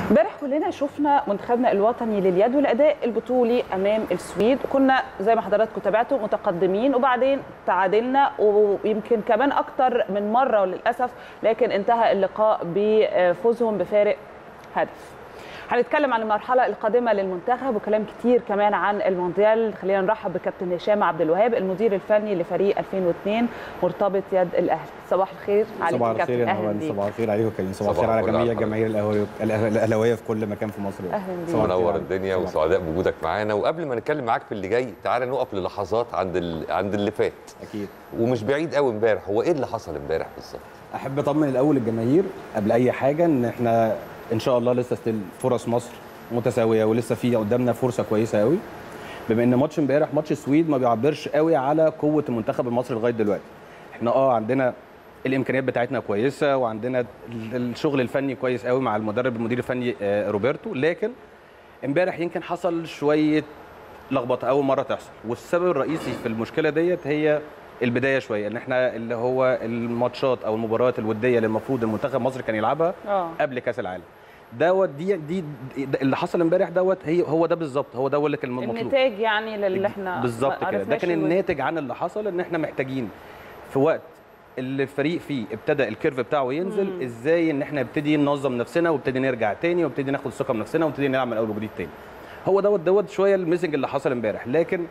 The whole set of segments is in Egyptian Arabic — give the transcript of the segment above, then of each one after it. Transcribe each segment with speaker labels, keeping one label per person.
Speaker 1: امبارح كلنا شفنا منتخبنا الوطني لليد والاداء البطولي امام السويد وكنا زي ما حضراتكم تابعتوا متقدمين وبعدين تعادلنا ويمكن كمان اكتر من مره وللاسف لكن انتهى اللقاء بفوزهم بفارق هدف هنتكلم عن المرحله القادمه للمنتخب وكلام كتير كمان عن المونديال خلينا نرحب بكابتن هشام عبد الوهاب المدير الفني لفريق 2002 مرتبط يد الاهلي صباح الخير عليك
Speaker 2: صباح الخير يا نوال صباح الخير عليكم كريم صباح الخير على جميع جماهير الاهلاويه الاهلاويه في كل مكان في مصر
Speaker 1: اهلا
Speaker 3: منور الدنيا وسعداء بوجودك معانا وقبل ما نتكلم معاك في اللي جاي تعالى نقف للحظات عند ال... عند اللي فات
Speaker 2: اكيد
Speaker 3: ومش بعيد قوي امبارح هو ايه اللي حصل امبارح بالظبط
Speaker 2: احب اطمن الاول الجماهير قبل اي حاجه ان احنا ان شاء الله لسه ستيل فرص مصر متساويه ولسه في قدامنا فرصه كويسه قوي بما ان ماتش امبارح ماتش السويد ما بيعبرش قوي على قوه المنتخب المصري لغايه دلوقتي احنا اه عندنا الامكانيات بتاعتنا كويسه وعندنا الشغل الفني كويس قوي مع المدرب المدير الفني روبرتو لكن امبارح يمكن حصل شويه لخبطه اول مره تحصل والسبب الرئيسي في المشكله ديت هي البدايه شويه ان احنا اللي هو الماتشات او المباريات الوديه اللي المفروض المنتخب مصر كان يلعبها
Speaker 1: آه.
Speaker 2: قبل كاس العالم دوت دي دي اللي حصل امبارح دوت هي هو ده بالظبط هو ده اللي كان المطلوب
Speaker 1: النتاج يعني للي احنا
Speaker 2: بالظبط كده ده كان الناتج عن اللي حصل ان احنا محتاجين في وقت اللي الفريق فيه ابتدى الكيرف بتاعه ينزل مم. ازاي ان احنا نبتدي ننظم نفسنا وابتدي نرجع تاني وابتدي ناخد ثقه بنفسنا ونبتدي نلعب من اول وجديد تاني هو دوت دوت شويه الميسنج اللي حصل امبارح لكن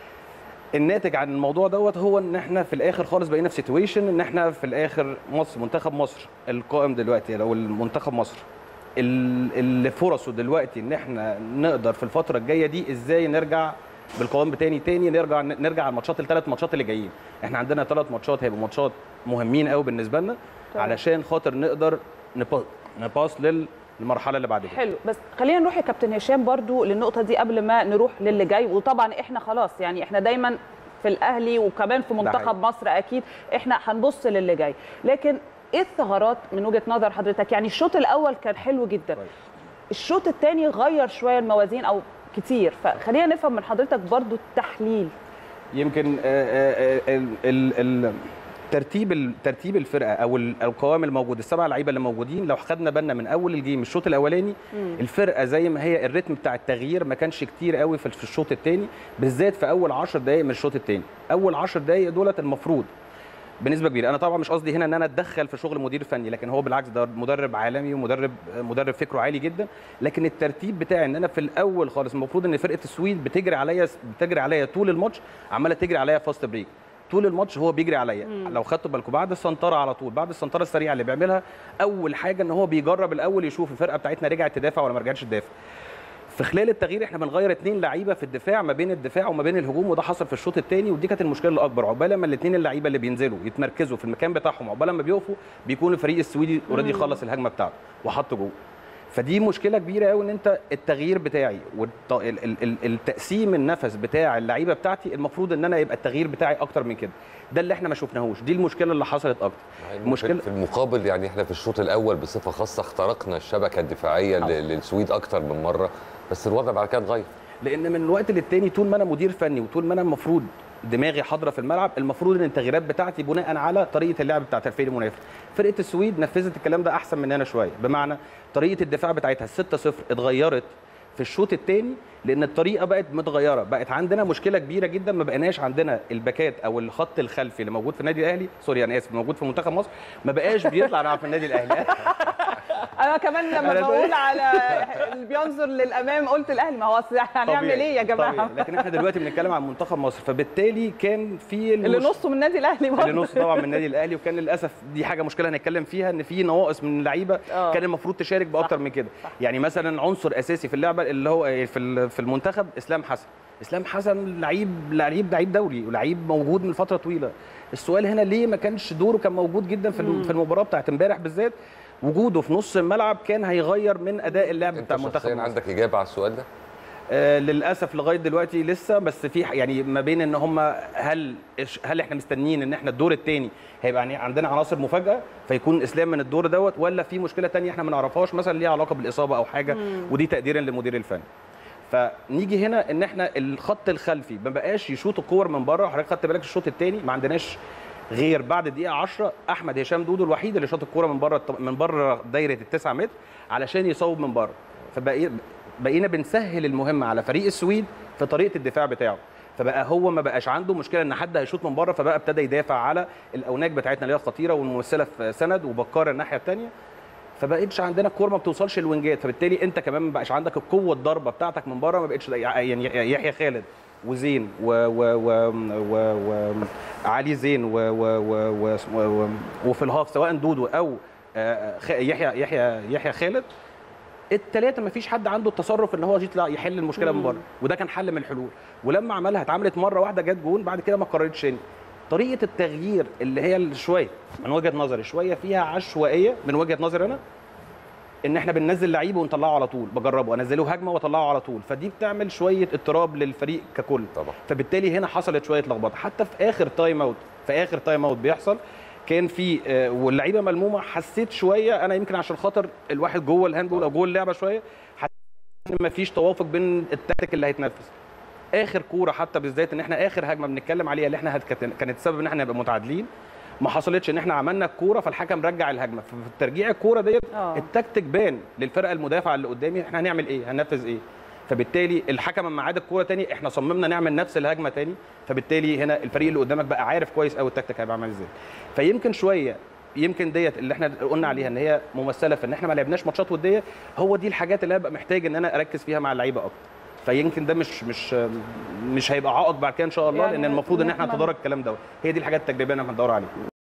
Speaker 2: الناتج عن الموضوع دوت هو ان احنا في الاخر خالص بقينا في سيتويشن ان احنا في الاخر مصر منتخب مصر القائم دلوقتي او المنتخب مصر اللي فرصه دلوقتي ان احنا نقدر في الفتره الجايه دي ازاي نرجع بالقوام بتاني تاني نرجع نرجع على الماتشات الثلاث ماتشات اللي جايين احنا عندنا ثلاث ماتشات هيبقوا ماتشات مهمين قوي بالنسبه لنا علشان خاطر نقدر نباص لل المرحله اللي بعد كده
Speaker 1: حلو بس خلينا نروح يا كابتن هشام برضو للنقطه دي قبل ما نروح للي جاي وطبعا احنا خلاص يعني احنا دايما في الاهلي وكمان في منتخب مصر اكيد احنا هنبص للي جاي لكن ايه الثغرات من وجهه نظر حضرتك يعني الشوط الاول كان حلو جدا الشوط الثاني غير شويه الموازين او كتير فخلينا نفهم من حضرتك برضو التحليل
Speaker 2: يمكن ترتيب ترتيب الفرقه او القوام الموجود السبع لعيبه اللي موجودين لو خدنا بالنا من اول الجيم الشوط الاولاني مم. الفرقه زي ما هي الريتم بتاع التغيير ما كانش كتير قوي في الشوط الثاني بالذات في اول 10 دقائق من الشوط الثاني اول 10 دقائق دولت المفروض بنسبه كبيره انا طبعا مش قصدي هنا ان انا اتدخل في شغل مدير فني لكن هو بالعكس ده مدرب عالمي ومدرب مدرب فكره عالي جدا لكن الترتيب بتاعي ان انا في الاول خالص المفروض ان فرقه السويد بتجري عليا بتجري عليا طول الماتش عماله تجري عليا فاست بريك طول الماتش هو بيجري عليا لو خدتوا بالكم بعد السنطره على طول بعد السنطره السريعه اللي بيعملها اول حاجه ان هو بيجرب الاول يشوف الفرقه بتاعتنا رجعت تدافع ولا ما رجعتش تدافع في خلال التغيير احنا بنغير اثنين لعيبه في الدفاع ما بين الدفاع وما بين الهجوم وده حصل في الشوط الثاني ودي كانت المشكله الاكبر عقبال ما الاثنين اللعيبه اللي بينزلوا يتمركزوا في المكان بتاعهم عقبال ما بيقفوا بيكون الفريق السويدي اوريدي خلص الهجمه بتاعته وحط جول فدي مشكله كبيره قوي ان انت التغيير بتاعي والتقسيم النفس بتاع اللعيبه بتاعتي المفروض ان انا يبقى التغيير بتاعي اكتر من كده ده اللي احنا ما شفناهوش دي المشكله اللي حصلت اكتر
Speaker 3: المشكله في المقابل يعني احنا في الشوط الاول بصفه خاصه اخترقنا الشبكه الدفاعيه للسويد اكتر من مره بس الوضع بعد كده اتغير
Speaker 2: لان من وقت للتاني طول ما انا مدير فني وطول ما انا المفروض دماغي حاضره في الملعب المفروض ان التغييرات بتاعتي بناء على طريقه اللعب بتاعت الفريق المنافس فرقه السويد نفذت الكلام ده احسن مننا شويه بمعنى طريقه الدفاع بتاعتها 6 0 اتغيرت في الشوط الثاني لان الطريقه بقت متغيره بقت عندنا مشكله كبيره جدا ما بقيناش عندنا الباكات او الخط الخلفي اللي موجود في النادي الاهلي سوري انا اسف موجود في منتخب مصر ما بقاش بيطلع يلعب في النادي الاهلي
Speaker 1: انا كمان لما بقول على اللي بينظر للامام قلت الاهلي ما هو هنعمل ايه يا جماعه
Speaker 2: طبيعي. لكن احنا دلوقتي بنتكلم عن منتخب مصر فبالتالي كان في
Speaker 1: المش... اللي نصه من النادي الاهلي برضه
Speaker 2: اللي نصه طبعا من النادي الاهلي وكان للاسف دي حاجه مشكله هنتكلم فيها ان في نواقص من اللعيبه كان المفروض تشارك باكتر من كده يعني مثلا عنصر اساسي في اللعبه اللي هو في في المنتخب اسلام حسن اسلام حسن لعيب لعيب لعيب دولي ولعيب موجود من فتره طويله السؤال هنا ليه ما كانش دوره كان موجود جدا في في المباراه بتاعت امبارح بالذات وجوده في نص الملعب كان هيغير من اداء اللعب بتاع المنتخب
Speaker 3: انت عندك اجابه على السؤال ده
Speaker 2: آه للاسف لغايه دلوقتي لسه بس في يعني ما بين ان هم هل هل احنا مستنيين ان احنا الدور الثاني هيبقى يعني عندنا عناصر مفاجاه فيكون اسلام من الدور دوت ولا في مشكله ثانيه احنا ما نعرفهاش مثلا ليها علاقه بالاصابه او حاجه مم. ودي تقديرا للمدير الفني فنيجي هنا ان احنا الخط الخلفي ما بقاش يشوط الكور من بره حضرتك خدت بالك الشوط الثاني ما عندناش غير بعد الدقيقه 10 احمد هشام دودو الوحيد اللي شاط الكوره من بره من بره دايره التسعة متر علشان يصوب من بره فبقينا بقينا بنسهل المهمه على فريق السويد في طريقه الدفاع بتاعه فبقى هو ما بقاش عنده مشكله ان حد هيشوط من بره فبقى ابتدى يدافع على الاوناج بتاعتنا اللي هي الخطيره والممثله في سند وبكار الناحيه الثانيه فبقيتش عندنا الكوره ما بتوصلش الوينجات فبالتالي انت كمان ما بقاش عندك القوه الضربه بتاعتك من بره ما بقتش يعني يحيى خالد وزين و و و و و علي زين و و و و و وفي الهاف سواء دودو او آه، خ- يحيى يحيى يحيى خالد الثلاثه ما فيش حد عنده التصرف ان هو يطلع يحل المشكله من بره وده كان حل من الحلول ولما عملها اتعملت مره واحده جت جون بعد كده ما قررتش تاني طريقه التغيير اللي هي اللي شويه من وجهه نظري شويه فيها عشوائيه من وجهه نظري انا ان احنا بننزل لعيب ونطلعه على طول بجربه انزله هجمه واطلعه على طول فدي بتعمل شويه اضطراب للفريق ككل
Speaker 3: طبعا
Speaker 2: فبالتالي هنا حصلت شويه لخبطه حتى في اخر تايم اوت في اخر تايم اوت بيحصل كان في آه، واللعيبه ملمومه حسيت شويه انا يمكن عشان خاطر الواحد جوه الهاندبول او جوه اللعبه شويه حسيت ان مفيش توافق بين التكتيك اللي هيتنفذ اخر كوره حتى بالذات ان احنا اخر هجمه بنتكلم عليها اللي احنا هت- كانت كانت سبب ان احنا نبقى متعادلين ما حصلتش ان احنا عملنا الكوره فالحكم رجع الهجمه في ترجيع الكوره ديت
Speaker 1: آه.
Speaker 2: التكتيك بان للفرقه المدافعه اللي قدامي احنا هنعمل ايه هننفذ ايه فبالتالي الحكم لما عاد الكوره تاني احنا صممنا نعمل نفس الهجمه تاني فبالتالي هنا الفريق اللي قدامك بقى عارف كويس قوي التكتيك هيبقى عامل ازاي فيمكن شويه يمكن ديت اللي احنا قلنا عليها ان هي ممثله في ان احنا ما لعبناش ماتشات وديه هو دي الحاجات اللي انا ببقى محتاج ان انا اركز فيها مع اللعيبه اكتر فيمكن ده مش مش مش هيبقى عائق بعد كده ان شاء الله
Speaker 1: يعني
Speaker 2: لان المفروض ان احنا
Speaker 1: نتمنى.
Speaker 2: نتدارك الكلام دوت هي دي الحاجات التجريبيه اللي احنا بندور عليها